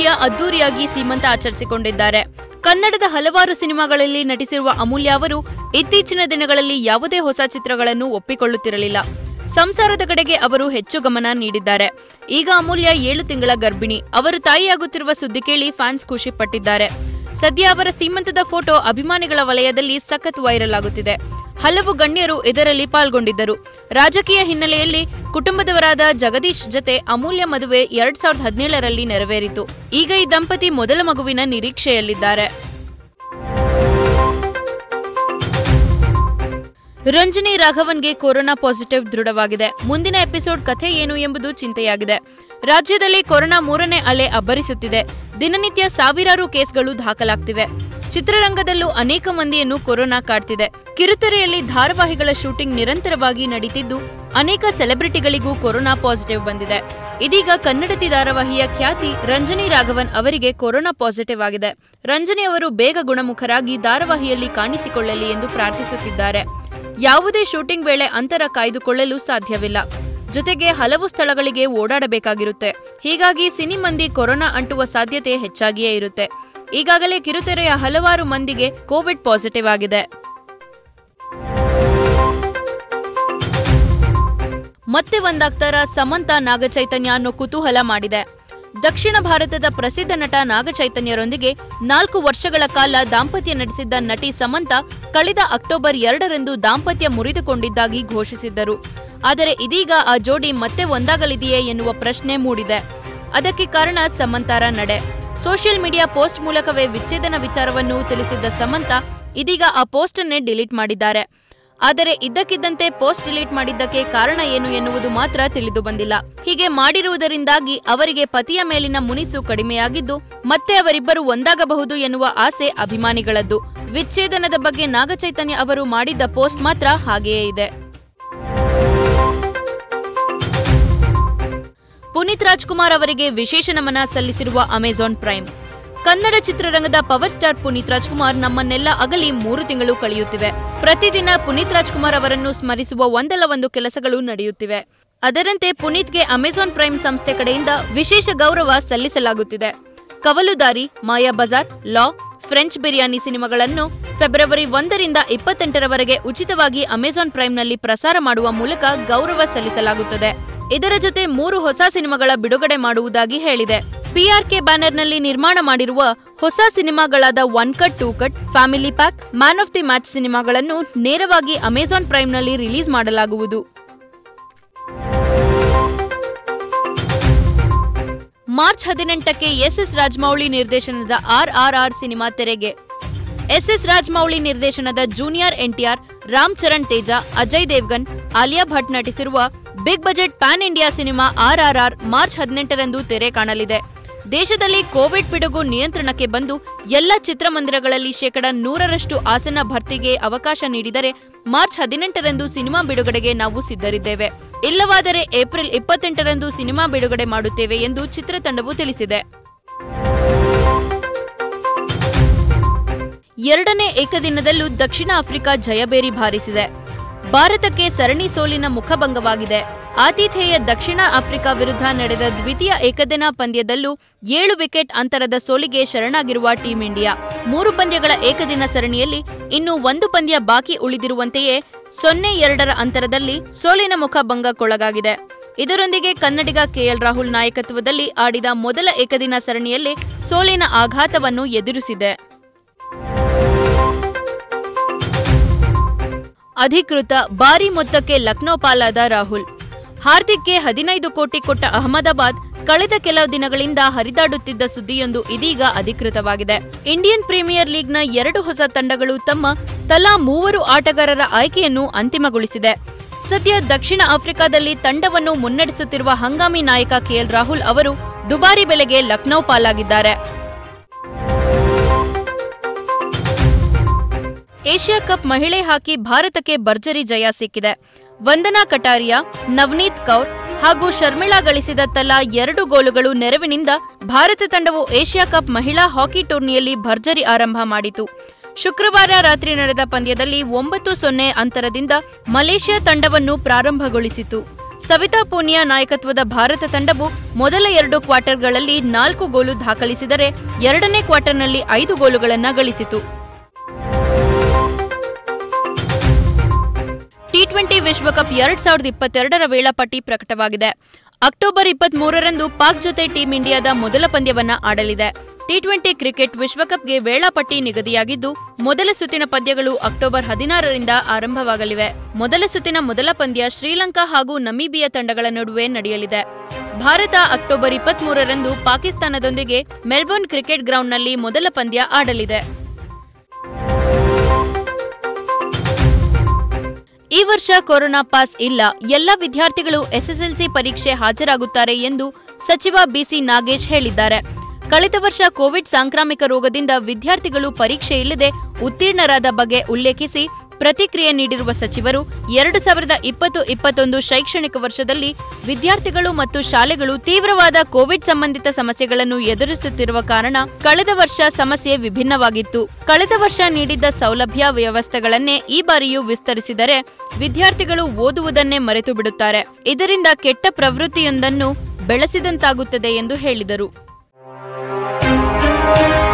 ಅದ್ದೂರಿಯಾಗಿ ಸೀಮಂತ ಆಚರಿಸಿಕೊಂಡಿದ್ದಾರೆ ಕನ್ನಡದ ಹಲವಾರು ಸಿನಿಮಾಗಳಲ್ಲಿ ನಟಿಸಿರುವ ಅಮೂಲ್ಯ ಅವರು ಇತ್ತೀಚಿನ ದಿನಗಳಲ್ಲಿ ಯಾವುದೇ ಹೊಸ ಚಿತ್ರಗಳನ್ನು ಒಪ್ಪಿಕೊಳ್ಳುತ್ತಿರಲಿಲ್ಲ ಸಂಸಾರದ ಕಡೆಗೆ ಅವರು ಹೆಚ್ಚು ಗಮನ ನೀಡಿದ್ದಾರೆ ಈಗ ಅಮೂಲ್ಯ ಏಳು ತಿಂಗಳ ಗರ್ಭಿಣಿ ಅವರು ತಾಯಿಯಾಗುತ್ತಿರುವ ಸುದ್ದಿ ಕೇಳಿ ಫ್ಯಾನ್ಸ್ ಖುಷಿ ಪಟ್ಟಿದ್ದಾರೆ ಸದ್ಯ ಅವರ ಸೀಮಂತದ ಫೋಟೋ ಅಭಿಮಾನಿಗಳ ವಲಯದಲ್ಲಿ ಸಖತ್ ವೈರಲ್ ಆಗುತ್ತಿದೆ ಹಲವು ಗಣ್ಯರು ಇದರಲ್ಲಿ ಪಾಲ್ಗೊಂಡಿದ್ದರು ರಾಜಕೀಯ ಹಿನ್ನೆಲೆಯಲ್ಲಿ ಕುಟುಂಬದವರಾದ ಜಗದೀಶ್ ಜತೆ ಅಮೂಲ್ಯ ಮದುವೆ ಎರಡ್ ಸಾವಿರದ ಹದಿನೇಳರಲ್ಲಿ ನೆರವೇರಿತು ಈಗ ಈ ದಂಪತಿ ಮೊದಲ ಮಗುವಿನ ನಿರೀಕ್ಷೆಯಲ್ಲಿದ್ದಾರೆ ರಂಜನಿ ರಾಘವನ್ಗೆ ಕೊರೋನಾ ಪಾಸಿಟಿವ್ ದೃಢವಾಗಿದೆ ಮುಂದಿನ ಎಪಿಸೋಡ್ ಕಥೆ ಏನು ಎಂಬುದು ಚಿಂತೆಯಾಗಿದೆ ರಾಜ್ಯದಲ್ಲಿ ಕೊರೋನಾ ಮೂರನೇ ಅಲೆ ಅಬ್ಬರಿಸುತ್ತಿದೆ ದಿನನಿತ್ಯ ಸಾವಿರಾರು ಕೇಸ್ಗಳು ದಾಖಲಾಗ್ತಿವೆ ಚಿತ್ರರಂಗದಲ್ಲೂ ಅನೇಕ ಮಂದಿಯನ್ನು ಕೊರೋನಾ ಕಾಡ್ತಿದೆ ಕಿರುತೆರೆಯಲ್ಲಿ ಧಾರಾವಾಹಿಗಳ ಶೂಟಿಂಗ್ ನಿರಂತರವಾಗಿ ನಡೀತಿದ್ದು ಅನೇಕ ಸೆಲೆಬ್ರಿಟಿಗಳಿಗೂ ಕೊರೋನಾ ಪಾಸಿಟಿವ್ ಬಂದಿದೆ ಇದೀಗ ಕನ್ನಡತಿ ಧಾರಾವಾಹಿಯ ಖ್ಯಾತಿ ರಂಜನಿ ರಾಘವನ್ ಅವರಿಗೆ ಕೊರೋನಾ ಪಾಸಿಟಿವ್ ಆಗಿದೆ ರಂಜನಿ ಅವರು ಬೇಗ ಗುಣಮುಖರಾಗಿ ಧಾರಾವಾಹಿಯಲ್ಲಿ ಕಾಣಿಸಿಕೊಳ್ಳಲಿ ಎಂದು ಪ್ರಾರ್ಥಿಸುತ್ತಿದ್ದಾರೆ ಯಾವುದೇ ಶೂಟಿಂಗ್ ವೇಳೆ ಅಂತರ ಕಾಯ್ದುಕೊಳ್ಳಲು ಸಾಧ್ಯವಿಲ್ಲ ಜೊತೆಗೆ ಹಲವು ಸ್ಥಳಗಳಿಗೆ ಓಡಾಡಬೇಕಾಗಿರುತ್ತೆ ಹೀಗಾಗಿ ಸಿನಿ ಮಂದಿ ಕೊರೋನಾ ಅಂಟುವ ಸಾಧ್ಯತೆ ಹೆಚ್ಚಾಗಿಯೇ ಇರುತ್ತೆ ಈಗಾಗಲೇ ಕಿರುತೆರೆಯ ಹಲವಾರು ಮಂದಿಗೆ ಕೋವಿಡ್ ಪಾಸಿಟಿವ್ ಆಗಿದೆ ಮತ್ತೆ ಒಂದಾಗ್ತಾರ ಸಮಂತ ನಾಗಚೈತನ್ಯ ಅನ್ನೋ ಕುತೂಹಲ ಮಾಡಿದೆ ದಕ್ಷಿಣ ಭಾರತದ ಪ್ರಸಿದ್ಧ ನಟ ನಾಗಚೈತನ್ಯರೊಂದಿಗೆ ನಾಲ್ಕು ವರ್ಷಗಳ ಕಾಲ ದಾಂಪತ್ಯ ನಡೆಸಿದ್ದ ನಟಿ ಸಮಂತ ಕಳೆದ ಅಕ್ಟೋಬರ್ ಎರಡರಂದು ದಾಂಪತ್ಯ ಮುರಿದುಕೊಂಡಿದ್ದಾಗಿ ಘೋಷಿಸಿದ್ದರು ಆದರೆ ಇದೀಗ ಆ ಜೋಡಿ ಮತ್ತೆ ಒಂದಾಗಲಿದೆಯೇ ಎನ್ನುವ ಪ್ರಶ್ನೆ ಮೂಡಿದೆ ಅದಕ್ಕೆ ಕಾರಣ ಸಮಂತಾರ ನಡೆ ಸೋಷಿಯಲ್ ಮೀಡಿಯಾ ಪೋಸ್ಟ್ ಮೂಲಕವೇ ವಿಚ್ಛೇದನ ವಿಚಾರವನ್ನು ತಿಳಿಸಿದ್ದ ಸಮಂತ ಇದೀಗ ಆ ಪೋಸ್ಟ್ ಅನ್ನೇ ಡಿಲೀಟ್ ಮಾಡಿದ್ದಾರೆ ಆದರೆ ಇದ್ದಕ್ಕಿದ್ದಂತೆ ಪೋಸ್ಟ್ ಡಿಲೀಟ್ ಮಾಡಿದ್ದಕ್ಕೆ ಕಾರಣ ಏನು ಎನ್ನುವುದು ಮಾತ್ರ ತಿಳಿದು ಬಂದಿಲ್ಲ ಹೀಗೆ ಮಾಡಿರುವುದರಿಂದಾಗಿ ಅವರಿಗೆ ಪತಿಯ ಮೇಲಿನ ಮುನಿಸು ಕಡಿಮೆಯಾಗಿದ್ದು ಮತ್ತೆ ಅವರಿಬ್ಬರು ಒಂದಾಗಬಹುದು ಎನ್ನುವ ಆಸೆ ಅಭಿಮಾನಿಗಳದ್ದು ವಿಚ್ಛೇದನದ ಬಗ್ಗೆ ನಾಗಚೈತನ್ಯ ಅವರು ಮಾಡಿದ್ದ ಪೋಸ್ಟ್ ಮಾತ್ರ ಹಾಗೆಯೇ ಇದೆ ಪುನೀತ್ ರಾಜ್ಕುಮಾರ್ ಅವರಿಗೆ ವಿಶೇಷ ನಮನ ಸಲ್ಲಿಸಿರುವ ಅಮೆಜಾನ್ ಪ್ರೈಮ್ ಕನ್ನಡ ಚಿತ್ರರಂಗದ ಪವರ್ ಸ್ಟಾರ್ ಪುನೀತ್ ರಾಜ್ಕುಮಾರ್ ನಮ್ಮನ್ನೆಲ್ಲ ಅಗಲಿ ಮೂರು ತಿಂಗಳು ಕಳೆಯುತ್ತಿವೆ ಪ್ರತಿದಿನ ಪುನೀತ್ ರಾಜ್ಕುಮಾರ್ ಅವರನ್ನು ಸ್ಮರಿಸುವ ಒಂದಲ್ಲ ಒಂದು ಕೆಲಸಗಳು ನಡೆಯುತ್ತಿವೆ ಅದರಂತೆ ಪುನೀತ್ಗೆ ಅಮೆಜಾನ್ ಪ್ರೈಮ್ ಸಂಸ್ಥೆ ಕಡೆಯಿಂದ ವಿಶೇಷ ಗೌರವ ಸಲ್ಲಿಸಲಾಗುತ್ತಿದೆ ಕವಲುದಾರಿ ಮಾಯಾ ಬಜಾರ್ ಲಾ ಫ್ರೆಂಚ್ ಬಿರಿಯಾನಿ ಸಿನಿಮಾಗಳನ್ನು ಫೆಬ್ರವರಿ ಒಂದರಿಂದ ಇಪ್ಪತ್ತೆಂಟರವರೆಗೆ ಉಚಿತವಾಗಿ ಅಮೆಜಾನ್ ಪ್ರೈಮ್ನಲ್ಲಿ ಪ್ರಸಾರ ಮಾಡುವ ಮೂಲಕ ಗೌರವ ಸಲ್ಲಿಸಲಾಗುತ್ತದೆ ಇದರ ಜೊತೆ ಮೂರು ಹೊಸ ಸಿನಿಮಾಗಳ ಬಿಡುಗಡೆ ಮಾಡುವುದಾಗಿ ಹೇಳಿದೆ ಪಿಆರ್ಕೆ ಬ್ಯಾನರ್ನಲ್ಲಿ ನಿರ್ಮಾಣ ಮಾಡಿರುವ ಹೊಸ ಸಿನಿಮಾಗಳಾದ one cut two cut family pack man of the match ಸಿನಿಮಾಗಳನ್ನು ನೇರವಾಗಿ ಅಮೆಜಾನ್ ಪ್ರೈಮ್ನಲ್ಲಿ ರಿಲೀಸ್ ಮಾಡಲಾಗುವುದು ಮಾರ್ಚ್ ಹದಿನೆಂಟಕ್ಕೆ ಎಸ್ಎಸ್ ರಾಜಮೌಳಿ ನಿರ್ದೇಶನದ ಆರ್ ಆರ್ ಆರ್ ಸಿನಿಮಾ ತೆರೆಗೆ ಎಸ್ಎಸ್ ರಾಜಮೌಳಿ ನಿರ್ದೇಶನದ ಜೂನಿಯರ್ ಎನ್ಟಿಆರ್ ರಾಮ್ ಚರಣ್ ತೇಜ ಅಜಯ್ ದೇವ್ಗನ್ ಆಲಿಯಾ ಭಟ್ ನಟಿಸಿರುವ big budget pan India cinema R R R March ಹದಿನೆಂಟರಂದು ತೆರೆ ಕಾಣಲಿದೆ ದೇಶದಲ್ಲಿ ಕೋವಿಡ್ ಪಿಡುಗು ನಿಯಂತ್ರಣಕ್ಕೆ ಬಂದು ಎಲ್ಲ ಚಿತ್ರಮಂದಿರಗಳಲ್ಲಿ ಶೇಕಡ ನೂರರಷ್ಟು ಆಸನ ಭರ್ತಿಗೆ ಅವಕಾಶ ನೀಡಿದರೆ ಮಾರ್ಚ್ ಹದಿನೆಂಟರಂದು ಸಿನಿಮಾ ಬಿಡುಗಡೆಗೆ ನಾವು ಸಿದ್ಧರಿದ್ದೇವೆ ಇಲ್ಲವಾದರೆ ಏಪ್ರಿಲ್ ಇಪ್ಪತ್ತೆಂಟರಂದು ಸಿನಿಮಾ ಬಿಡುಗಡೆ ಮಾಡುತ್ತೇವೆ ಎಂದು ಚಿತ್ರತಂಡವು ತಿಳಿಸಿದೆ ಎರಡನೇ ಏಕದಿನದಲ್ಲೂ ದಕ್ಷಿಣ ಆಫ್ರಿಕಾ ಜಯಬೇರಿ ಬಾರಿಸಿದೆ ಭಾರತಕ್ಕೆ ಸರಣಿ ಸೋಲಿನ ಮುಖಭಂಗವಾಗಿದೆ ಆತಿಥೇಯ ದಕ್ಷಿಣ ಆಫ್ರಿಕಾ ವಿರುದ್ಧ ನಡೆದ ದ್ವಿತೀಯ ಏಕದಿನ ಪಂದ್ಯದಲ್ಲೂ ಏಳು ವಿಕೆಟ್ ಅಂತರದ ಸೋಲಿಗೆ ಶರಣಾಗಿರುವ ಟೀಂ ಇಂಡಿಯಾ ಮೂರು ಪಂದ್ಯಗಳ ಏಕದಿನ ಸರಣಿಯಲ್ಲಿ ಇನ್ನು ಒಂದು ಪಂದ್ಯ ಬಾಕಿ ಉಳಿದಿರುವಂತೆಯೇ ಸೊನ್ನೆ ಎರಡರ ಅಂತರದಲ್ಲಿ ಸೋಲಿನ ಮುಖಭಂಗಕ್ಕೊಳಗಾಗಿದೆ ಇದರೊಂದಿಗೆ ಕನ್ನಡಿಗ ಕೆಎಲ್ ರಾಹುಲ್ ನಾಯಕತ್ವದಲ್ಲಿ ಆಡಿದ ಮೊದಲ ಏಕದಿನ ಸರಣಿಯಲ್ಲೇ ಸೋಲಿನ ಆಘಾತವನ್ನು ಎದುರಿಸಿದೆ ಅಧಿಕೃತ ಭಾರಿ ಮೊತ್ತಕ್ಕೆ ಲಕ್ನೋ ಪಾಲಾದ ರಾಹುಲ್ ಹಾರ್ದಿಕ್ಗೆ ಹದಿನೈದು ಕೋಟಿ ಕೊಟ್ಟ ಅಹಮದಾಬಾದ್ ಕಳೆದ ಕೆಲವು ದಿನಗಳಿಂದ ಹರಿದಾಡುತ್ತಿದ್ದ ಸುದ್ದಿಯೊಂದು ಇದೀಗ ಅಧಿಕೃತವಾಗಿದೆ ಇಂಡಿಯನ್ ಪ್ರೀಮಿಯರ್ ಲೀಗ್ನ ಎರಡು ಹೊಸ ತಂಡಗಳು ತಮ್ಮ ತಲಾ ಮೂವರು ಆಟಗಾರರ ಆಯ್ಕೆಯನ್ನು ಅಂತಿಮಗೊಳಿಸಿದೆ ಸದ್ಯ ದಕ್ಷಿಣ ಆಫ್ರಿಕಾದಲ್ಲಿ ತಂಡವನ್ನು ಮುನ್ನಡೆಸುತ್ತಿರುವ ಹಂಗಾಮಿ ನಾಯಕ ಕೆಎಲ್ ರಾಹುಲ್ ಅವರು ದುಬಾರಿ ಬೆಲೆಗೆ ಲಕ್ನೋ ಪಾಲಾಗಿದ್ದಾರೆ ಏಷ್ಯಾ ಕಪ್ ಮಹಿಳೆ ಹಾಕಿ ಭಾರತಕ್ಕೆ ಭರ್ಜರಿ ಜಯ ಸಿಕ್ಕಿದೆ ವಂದನಾ ಕಟಾರಿಯಾ ನವನೀತ್ ಕೌರ್ ಹಾಗೂ ಶರ್ಮಿಳಾ ಗಳಿಸಿದ ತಲಾ ಎರಡು ಗೋಲುಗಳು ನೆರವಿನಿಂದ ಭಾರತ ತಂಡವು ಏಷ್ಯಾ ಕಪ್ ಮಹಿಳಾ ಹಾಕಿ ಟೂರ್ನಿಯಲ್ಲಿ ಭರ್ಜರಿ ಆರಂಭ ಮಾಡಿತು ಶುಕ್ರವಾರ ರಾತ್ರಿ ನಡೆದ ಪಂದ್ಯದಲ್ಲಿ ಒಂಬತ್ತು ಸೊನ್ನೆ ಅಂತರದಿಂದ ಮಲೇಷ್ಯಾ ತಂಡವನ್ನು ಪ್ರಾರಂಭಗೊಳಿಸಿತು ಸವಿತಾ ಪೂನಿಯಾ ನಾಯಕತ್ವದ ಭಾರತ ತಂಡವು ಮೊದಲ ಎರಡು ಕ್ವಾರ್ಟರ್ಗಳಲ್ಲಿ ನಾಲ್ಕು ಗೋಲು ದಾಖಲಿಸಿದರೆ ಎರಡನೇ ಕ್ವಾರ್ಟರ್ನಲ್ಲಿ ಐದು ಗೋಲುಗಳನ್ನು ಗಳಿಸಿತು ಟಿ ಟ್ವೆಂಟಿ ವಿಶ್ವಕಪ್ ಎರಡ್ ಸಾವಿರದ ಇಪ್ಪತ್ತೆರಡರ ವೇಳಾಪಟ್ಟಿ ಪ್ರಕಟವಾಗಿದೆ ಅಕ್ಟೋಬರ್ ಇಪ್ಪತ್ತ್ ಮೂರರಂದು ಪಾಕ್ ಜೊತೆ ಟೀಂ ಇಂಡಿಯಾದ ಮೊದಲ ಪಂದ್ಯವನ್ನ ಆಡಲಿದೆ ಟಿ ಟ್ವೆಂಟಿ ಕ್ರಿಕೆಟ್ ವಿಶ್ವಕಪ್ಗೆ ವೇಳಾಪಟ್ಟಿ ನಿಗದಿಯಾಗಿದ್ದು ಮೊದಲ ಸುತ್ತಿನ ಪಂದ್ಯಗಳು ಅಕ್ಟೋಬರ್ ಹದಿನಾರರಿಂದ ಆರಂಭವಾಗಲಿವೆ ಮೊದಲ ಸುತ್ತಿನ ಮೊದಲ ಪಂದ್ಯ ಶ್ರೀಲಂಕಾ ಹಾಗೂ ನಮೀಬಿಯಾ ತಂಡಗಳ ನಡುವೆ ನಡೆಯಲಿದೆ ಭಾರತ ಅಕ್ಟೋಬರ್ ಇಪ್ಪತ್ತ್ ಮೂರರಂದು ಪಾಕಿಸ್ತಾನದೊಂದಿಗೆ ಮೆಲ್ಬೋರ್ನ್ ಕ್ರಿಕೆಟ್ ಗ್ರೌಂಡ್ನಲ್ಲಿ ಮೊದಲ ಪಂದ್ಯ ಆಡಲಿದೆ ಈ ವರ್ಷ ಕೊರೋನಾ ಪಾಸ್ ಇಲ್ಲ ಎಲ್ಲ ವಿದ್ಯಾರ್ಥಿಗಳು ಎಸ್ಎಸ್ಎಲ್ಸಿ ಪರೀಕ್ಷೆ ಹಾಜರಾಗುತ್ತಾರೆ ಎಂದು ಸಚಿವ ಬಿಸಿ ನಾಗೇಶ್ ಹೇಳಿದ್ದಾರೆ ಕಳೆದ ವರ್ಷ ಕೋವಿಡ್ ಸಾಂಕ್ರಾಮಿಕ ರೋಗದಿಂದ ವಿದ್ಯಾರ್ಥಿಗಳು ಪರೀಕ್ಷೆ ಇಲ್ಲದೆ ಉತ್ತೀರ್ಣರಾದ ಬಗ್ಗೆ ಉಲ್ಲೇಖಿಸಿ ಪ್ರತಿಕ್ರಿಯೆ ನೀಡಿರುವ ಸಚಿವರು ಎರಡು ಸಾವಿರದ ಇಪ್ಪತ್ತು ಇಪ್ಪತ್ತೊಂದು ಶೈಕ್ಷಣಿಕ ವರ್ಷದಲ್ಲಿ ವಿದ್ಯಾರ್ಥಿಗಳು ಮತ್ತು ಶಾಲೆಗಳು ತೀವ್ರವಾದ ಕೋವಿಡ್ ಸಂಬಂಧಿತ ಸಮಸ್ಯೆಗಳನ್ನು ಎದುರಿಸುತ್ತಿರುವ ಕಾರಣ ಕಳೆದ ವರ್ಷ ಸಮಸ್ಯೆ ವಿಭಿನ್ನವಾಗಿತ್ತು ಕಳೆದ ವರ್ಷ ನೀಡಿದ್ದ ಸೌಲಭ್ಯ ವ್ಯವಸ್ಥೆಗಳನ್ನೇ ಈ ಬಾರಿಯೂ ವಿಸ್ತರಿಸಿದರೆ ವಿದ್ಯಾರ್ಥಿಗಳು ಓದುವುದನ್ನೇ ಮರೆತು ಬಿಡುತ್ತಾರೆ ಇದರಿಂದ ಕೆಟ್ಟ ಪ್ರವೃತ್ತಿಯೊಂದನ್ನು ಬೆಳೆಸಿದಂತಾಗುತ್ತದೆ ಎಂದು ಹೇಳಿದರು